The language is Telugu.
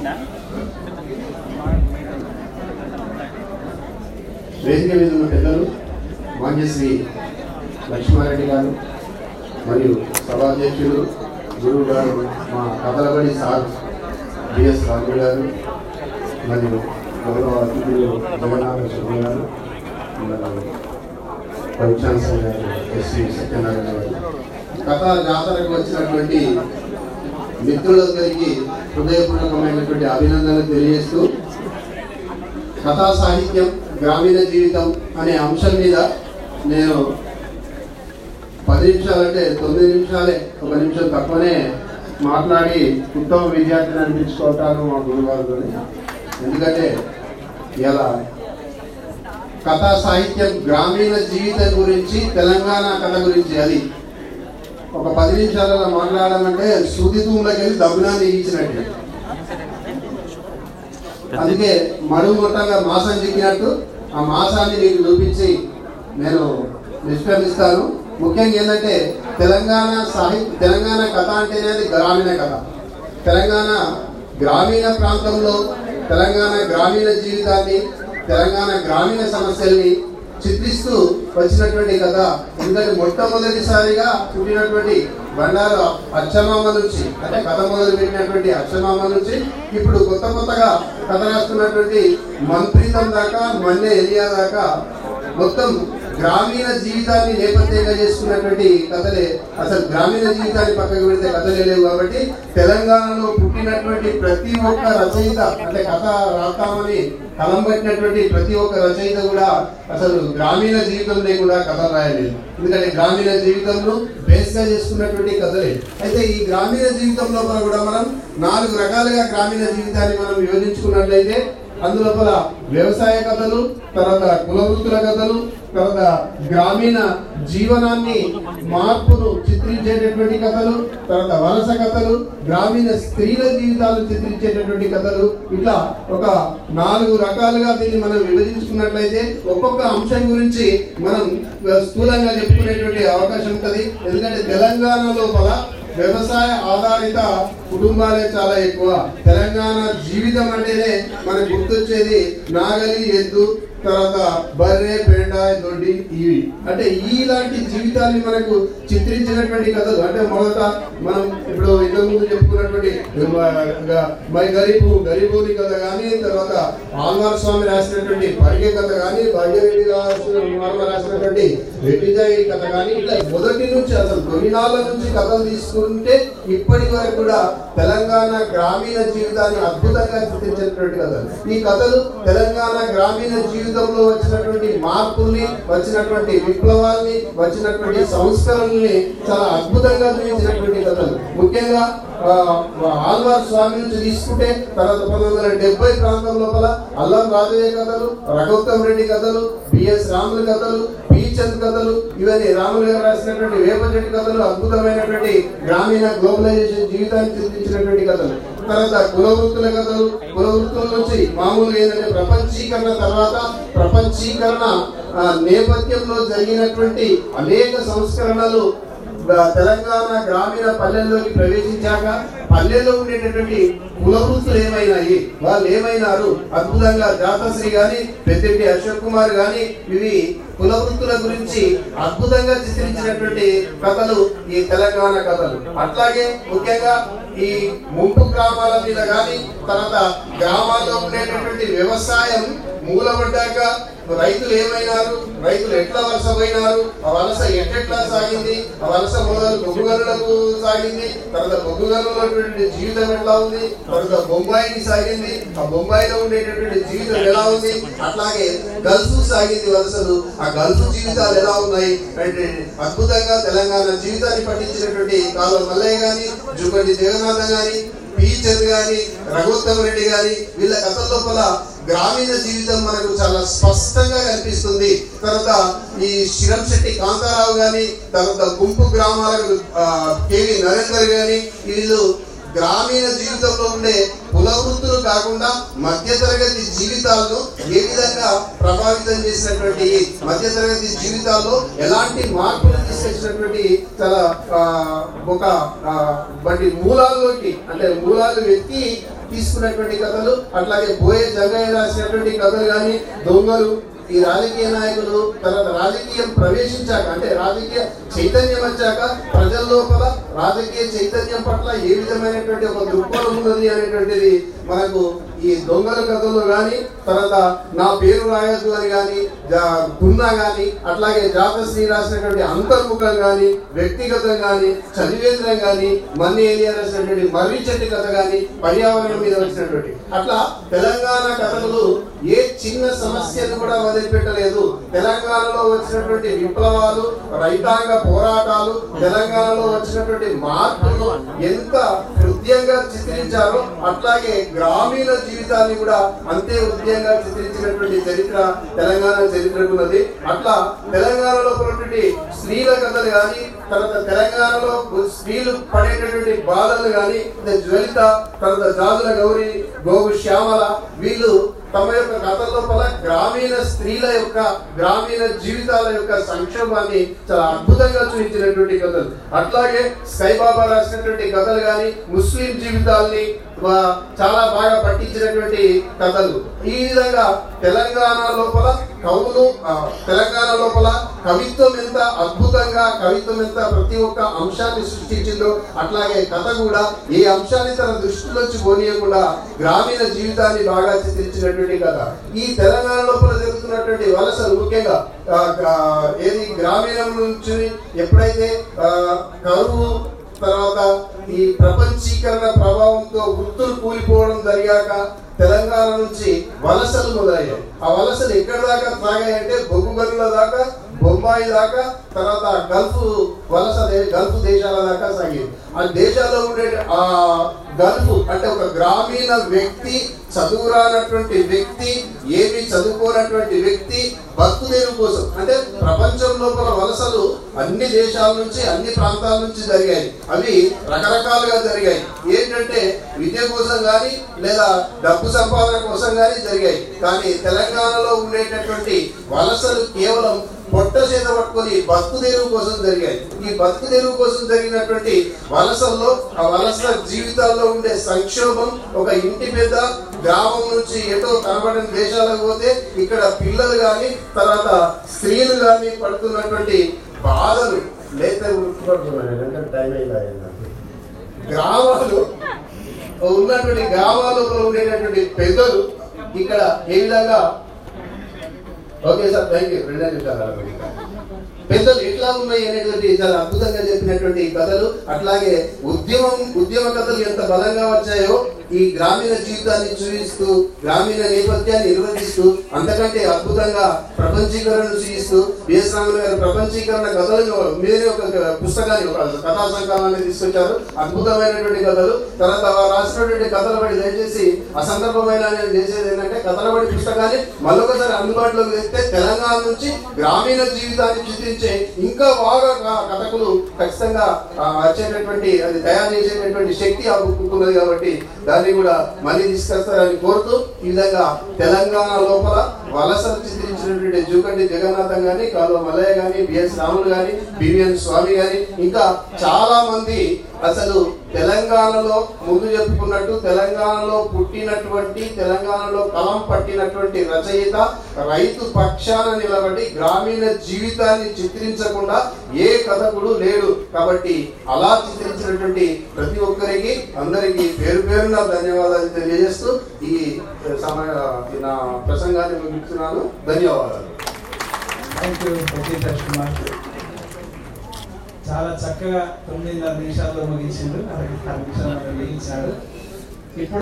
వేదిక మీద ఉన్న పెద్దలు మాన్యశ్రీ లక్ష్మారెడ్డి గారు మరియు సభాధ్యక్షులు గురువు గారు మా కథలబడి సార్ బిఎస్ రాజు గారు మరియు గౌరవ అతిథులు జగన్నాథ శర్మ గారు మరియు వైస్ ఛాన్సలర్ గారు ఎస్వి సత్యనారాయణ గారు కథ జాతరకు వచ్చినటువంటి మిత్రులందరికీ హృదయపూర్వకమైనటువంటి అభినందనలు తెలియజేస్తూ కథా సాహిత్యం గ్రామీణ జీవితం అనే అంశం మీద నేను పది నిమిషాలంటే తొమ్మిది నిమిషాలే ఒక నిమిషం తక్కువనే మాట్లాడి ఉత్తమ విద్యార్థిని అనిపించుకోవటాను మా గురువారితో ఎందుకంటే ఇలా కథా సాహిత్యం గ్రామీణ జీవితం గురించి తెలంగాణ కథ గురించి అది ఒక పది నిమిషాలలో మాట్లాడాలంటే సూది తూములకి వెళ్ళి దబ్బునాన్ని ఇచ్చినట్టు అందుకే మడుగు మొత్తంగా మాసం చిక్కినట్టు ఆ మాసాన్ని నీకు చూపించి నేను నిష్క్రమిస్తాను ముఖ్యంగా ఏంటంటే తెలంగాణ సాహిత్య తెలంగాణ కథ అంటేనే అది గ్రామీణ కథ తెలంగాణ గ్రామీణ ప్రాంతంలో తెలంగాణ గ్రామీణ జీవితాన్ని తెలంగాణ గ్రామీణ సమస్యల్ని చిత్రిస్తూ వచ్చినటువంటి కథ ఎందుకంటే మొట్టమొదటిసారిగా పుట్టినటువంటి బండారు అచ్చమామ నుంచి అంటే కథ మొదలు పెట్టినటువంటి అచ్చమామ నుంచి ఇప్పుడు కొత్త కొత్తగా కథ రాస్తున్నటువంటి మంత్రితం దాకా మన్నె ఎలియా దాకా మొత్తం గ్రామీణ జీవితాన్ని నేపథ్యంగా చేసుకున్నటువంటి కథలే అసలు గ్రామీణ జీవితాన్ని పక్కకు పెడితే కథలే లేవు కాబట్టి తెలంగాణలో పుట్టినటువంటి ప్రతి ఒక్క రచయిత అంటే కథ రాస్తామని కలం పట్టినటువంటి ప్రతి ఒక్క రచయిత కూడా అసలు గ్రామీణ జీవితం లేకుండా కథలు రాయలేదు ఎందుకంటే గ్రామీణ జీవితంలో బేస్ గా చేసుకున్నటువంటి కథలే అయితే ఈ గ్రామీణ జీవితం లోపల కూడా మనం నాలుగు రకాలుగా గ్రామీణ జీవితాన్ని మనం విభజించుకున్నట్లయితే అందులోపల వ్యవసాయ కథలు తర్వాత కుల వృత్తుల కథలు తర్వాత గ్రామీణ జీవనాన్ని మార్పును చిత్రించేటటువంటి కథలు తర్వాత వలస కథలు గ్రామీణ స్త్రీల జీవితాలు చిత్రించేటటువంటి కథలు ఇట్లా ఒక నాలుగు రకాలుగా దీన్ని మనం విభజించుకున్నట్లయితే ఒక్కొక్క అంశం గురించి మనం స్థూలంగా చెప్పుకునేటువంటి అవకాశం ఉంటుంది ఎందుకంటే తెలంగాణ లోపల వ్యవసాయ ఆధారిత కుటుంబాలే చాలా ఎక్కువ తెలంగాణ జీవితం అంటేనే మనకు గుర్తొచ్చేది నాగలి ఎద్దు తర్వాత బర్రె పేండ దొడ్డి ఇవి అంటే ఇలాంటి జీవితాన్ని మనకు చిత్రించినటువంటి కథలు అంటే మొదట మనం ఇప్పుడు ఇంతకు ముందు చెప్పుకున్నటువంటి మై గరీబు గరీబుని కథ కానీ తర్వాత ఆల్వార్ స్వామి రాసినటువంటి పరిగె కథ కానీ భాగ్యరెడ్డి రాసిన వర్మ రాసినటువంటి వెట్టిజాయి కథ కానీ ఇట్లా మొదటి నుంచి అసలు తొలినాళ్ళ నుంచి కథలు తీసుకుంటే ఇప్పటి వరకు కూడా తెలంగాణ గ్రామీణ జీవితాన్ని అద్భుతంగా చిత్రించినటువంటి కథలు ఈ కథలు తెలంగాణ గ్రామీణ జీవితంలో వచ్చినటువంటి మార్పుల్ని వచ్చినటువంటి విప్లవాల్ని వచ్చినటువంటి సంస్కరణల్ని చాలా అద్భుతంగా చూపించినటువంటి కథలు ముఖ్యంగా ఆ, ఆల్వార్ స్వామి నుంచి తీసుకుంటే తర్వాత పంతొమ్మిది వందల డెబ్బై ప్రాంతం లోపల అల్లం రాజయ్య కథలు రఘోత్తమ్ రెడ్డి కథలు బిఎస్ రాముల కథలు పి చంద్ కథలు ఇవన్నీ రాములు గారు రాసినటువంటి వేప చెట్టు కథలు అద్భుతమైనటువంటి గ్రామీణ గ్లోబలైజేషన్ జీవితాన్ని చిత్రించినటువంటి కథలు తర్వాత కుల వృత్తుల కథలు కుల వృత్తుల నుంచి మామూలుగా ఏంటంటే ప్రపంచీకరణ తర్వాత ప్రపంచీకరణ ఆ, నేపథ్యంలో జరిగినటువంటి అనేక సంస్కరణలు బ- తెలంగాణ గ్రామీణ పల్లెల్లోకి ప్రవేశించాక పల్లెల్లో ఉండేటటువంటి కుల వృత్తులు ఏమైనాయి వాళ్ళు ఏమైనారు అద్భుతంగా జాతశ్రీ గాని పెద్దిరెడ్డి అశోక్ కుమార్ గాని ఇవి కుల వృత్తుల గురించి అద్భుతంగా చిత్రించినటువంటి కథలు ఈ తెలంగాణ కథలు అట్లాగే ముఖ్యంగా ఈ ముంపు గ్రామాల మీద గాని తర్వాత గ్రామాల్లో ఉండేటటువంటి వ్యవసాయం మూలపడ్డాక రైతులు ఏమైనారు రైతులు ఎట్లా వలస పోయినారు ఆ వలస ఎట్లెట్లా సాగింది ఆ వలస మొదలు బొగ్గుగనులకు సాగింది తర్వాత బొగ్గుగనులటువంటి జీవితం ఎట్లా ఉంది తర్వాత బొంబాయికి సాగింది ఆ బొంబాయిలో ఉండేటటువంటి జీవితం ఎలా ఉంది అట్లాగే గల్ఫ్ సాగింది వలసలు ఆ గల్ఫ్ జీవితాలు ఎలా ఉన్నాయి అంటే అద్భుతంగా తెలంగాణ జీవితాన్ని పట్టించినటువంటి కాలం మల్లయ్య గాని జుగండి జగన్నాథ గాని పి చంద్ గాని రఘుత్తమ్ రెడ్డి గాని వీళ్ళ కథ లోపల గ్రామీణ జీవితం మనకు చాలా స్పష్టంగా కనిపిస్తుంది తర్వాత ఈ శిరం శెట్టి కాంతారావు గాని తర్వాత గుంపు గ్రామాలకు ఆ, కేవి నరేందర్ గాని వీళ్ళు గ్రామీణ జీవితంలో ఉండే కుల వృత్తులు కాకుండా మధ్యతరగతి జీవితాలను ఏ విధంగా ప్రభావితం చేసినటువంటి మధ్యతరగతి జీవితాల్లో ఎలాంటి మార్పులు తీసుకొచ్చినటువంటి చాలా ఆ, ఒక ఆ, వాటి మూలాల్లోకి అంటే మూలాలు వెతికి తీసుకున్నటువంటి కథలు అట్లాగే బోయే జగయ్య రాసినటువంటి కథలు కానీ దొంగలు ఈ రాజకీయ నాయకులు తర్వాత రాజకీయం ప్రవేశించాక అంటే రాజకీయ చైతన్యం వచ్చాక ప్రజల లోపల రాజకీయ చైతన్యం పట్ల ఏ విధమైనటువంటి ఒక దృక్పథం ఉన్నది అనేటువంటిది మనకు ఈ దొంగల కథల్లో కానీ తర్వాత నా పేరు రాయొద్దు అని కానీ గున్నా కానీ అట్లాగే జాతశ్రీ రాసినటువంటి అంతర్ముఖం కానీ వ్యక్తిగతం కానీ చదివేంద్రం కానీ మన్ని ఏరియా రాసినటువంటి మర్రి చెట్టు కథ కానీ పర్యావరణం మీద వచ్చినటువంటి అట్లా తెలంగాణ కథలు ఏ చిన్న సమస్యను కూడా వదిలిపెట్టలేదు తెలంగాణలో వచ్చినటువంటి విప్లవాలు రైతాంగ పోరాటాలు తెలంగాణలో వచ్చినటువంటి మార్పులు ఎంత హృదయంగా చిత్రించారో అట్లాగే గ్రామీణ జీవితాన్ని కూడా అంతే హృదయంగా చిత్రించినటువంటి చరిత్ర తెలంగాణ చరిత్రకు ఉన్నది అట్లా తెలంగాణలో ఉన్నటువంటి స్త్రీల కథలు కానీ తర్వాత తెలంగాణలో స్త్రీలు పడేటటువంటి బాధలు కానీ జ్వలిత తర్వాత జాజుల గౌరి గోగు శ్యామల వీళ్ళు తమ యొక్క కథ లోపల గ్రామీణ స్త్రీల యొక్క గ్రామీణ జీవితాల యొక్క సంక్షోభాన్ని చాలా అద్భుతంగా చూపించినటువంటి కథలు అట్లాగే సాయిబాబా రాసినటువంటి కథలు కానీ ముస్లిం జీవితాల్ని చాలా బాగా పట్టించినటువంటి కథలు ఈ విధంగా తెలంగాణ లోపల కవులు తెలంగాణ లోపల కవిత్వం ఎంత అద్భుతంగా కవిత్వం ఎంత ప్రతి ఒక్క అంశాన్ని సృష్టించిందో అట్లాగే కథ కూడా ఏ అంశాన్ని తన దృష్టిలోంచి పోనీయకుండా గ్రామీణ జీవితాన్ని బాగా చిత్రించినటువంటి కథ ఈ తెలంగాణ లోపల జరుగుతున్నటువంటి వలసలు ముఖ్యంగా ఏది గ్రామీణం నుంచి ఎప్పుడైతే కరువు తర్వాత ఈ ప్రపంచీకరణ ప్రభావంతో వృత్తులు కూలిపోవడం జరిగాక తెలంగాణ నుంచి వలసలు మొదలయ్యాయి ఆ వలసలు ఎక్కడి దాకా సాగాయంటే బొగ్గు గనుల దాకా బొంబాయి దాకా తర్వాత గల్ఫ్ వలస గల్ఫ్ దేశాల దాకా సాగింది ఆ దేశాల్లో ఉండే ఆ గల్ఫ్ అంటే ఒక గ్రామీణ వ్యక్తి చదువురానటువంటి వ్యక్తి ఏమి చదువుకోనటువంటి వ్యక్తి బతుకుదేరు కోసం అంటే ప్రపంచం లోపల వలసలు అన్ని దేశాల నుంచి అన్ని ప్రాంతాల నుంచి జరిగాయి అవి రకరకాలుగా జరిగాయి ఏంటంటే విద్య కోసం కానీ లేదా డబ్బు సంపాదన కోసం కానీ జరిగాయి కానీ తెలంగాణలో ఉండేటటువంటి వలసలు కేవలం పొట్ట చేత పట్టుకొని బతుకు తెరువు కోసం జరిగాయి ఈ బతుకు తెరువు కోసం జరిగినటువంటి వలసల్లో ఆ వలస జీవితాల్లో ఉండే సంక్షోభం ఒక ఇంటి పెద్ద గ్రామం నుంచి ఎటో కనబడిన దేశాలకు పోతే ఇక్కడ పిల్లలు కానీ తర్వాత స్త్రీలు కానీ పడుతున్నటువంటి బాధలు లేత టైం గ్రామాలు ఉన్నటువంటి గ్రామాలలో ఉండేటటువంటి పెద్దలు ఇక్కడ ఏ విధంగా ఓకే సార్ థ్యాంక్ యూ రెండు నిమిషాలు పెద్దలు ఎట్లా ఉన్నాయి అనేటువంటి చాలా అద్భుతంగా చెప్పినటువంటి కథలు అట్లాగే ఉద్యమం ఉద్యమ కథలు ఎంత బలంగా వచ్చాయో ఈ గ్రామీణ జీవితాన్ని చూపిస్తూ గ్రామీణ నేపథ్యాన్ని నిర్వహిస్తూ అంతకంటే అద్భుతంగా ప్రపంచీకరణను చూపిస్తూ బిఎస్ రామన్ గారు ప్రపంచీకరణ కథలను మీరే ఒక పుస్తకాన్ని ఒక కథా సంకలనాన్ని తీసుకొచ్చారు అద్భుతమైనటువంటి కథలు తర్వాత వారు రాసినటువంటి కథల బడి దయచేసి అసందర్భమైన నేను చేసేది ఏంటంటే కథల బడి పుస్తకాన్ని మరొకసారి అందుబాటులోకి తెస్తే తెలంగాణ నుంచి గ్రామీణ జీవితాన్ని చిత్రించే ఇంకా బాగా కథకులు ఖచ్చితంగా వచ్చేటటువంటి అది తయారు చేసేటటువంటి శక్తి ఆ ఉన్నది కాబట్టి దాన్ని కూడా మళ్ళీ తీసుకొస్తారని కోరుతూ ఈ విధంగా తెలంగాణ లోపల వలసలు చిత్రించినటువంటి జూకండి జగన్నాథం గాని కాలువ మల్లయ్య గాని బిఎస్ రాములు గాని బివిఎన్ స్వామి గాని ఇంకా చాలా మంది అసలు తెలంగాణలో ముందు చెప్పుకున్నట్టు తెలంగాణలో పుట్టినటువంటి తెలంగాణలో కలం పట్టినటువంటి రచయిత రైతు పక్షాన నిలబడి గ్రామీణ జీవితాన్ని చిత్రించకుండా ఏ కథకుడు లేడు కాబట్టి అలా చిత్రించినటువంటి ప్రతి ఒక్కరికి అందరికి పేరు పేరున ధన్యవాదాలు తెలియజేస్తూ ఈ సమయ నా ప్రసంగాన్ని ముగిస్తున్నాను ధన్యవాదాలు థ్యాంక్ యూ ప్రతీష్ కుమార్ చాలా చక్కగా తొమ్మిదిన్నర నిమిషాల్లో ముగించిండు అరవై ఆరు నిమిషాలు ముగించాడు ఇప్పుడు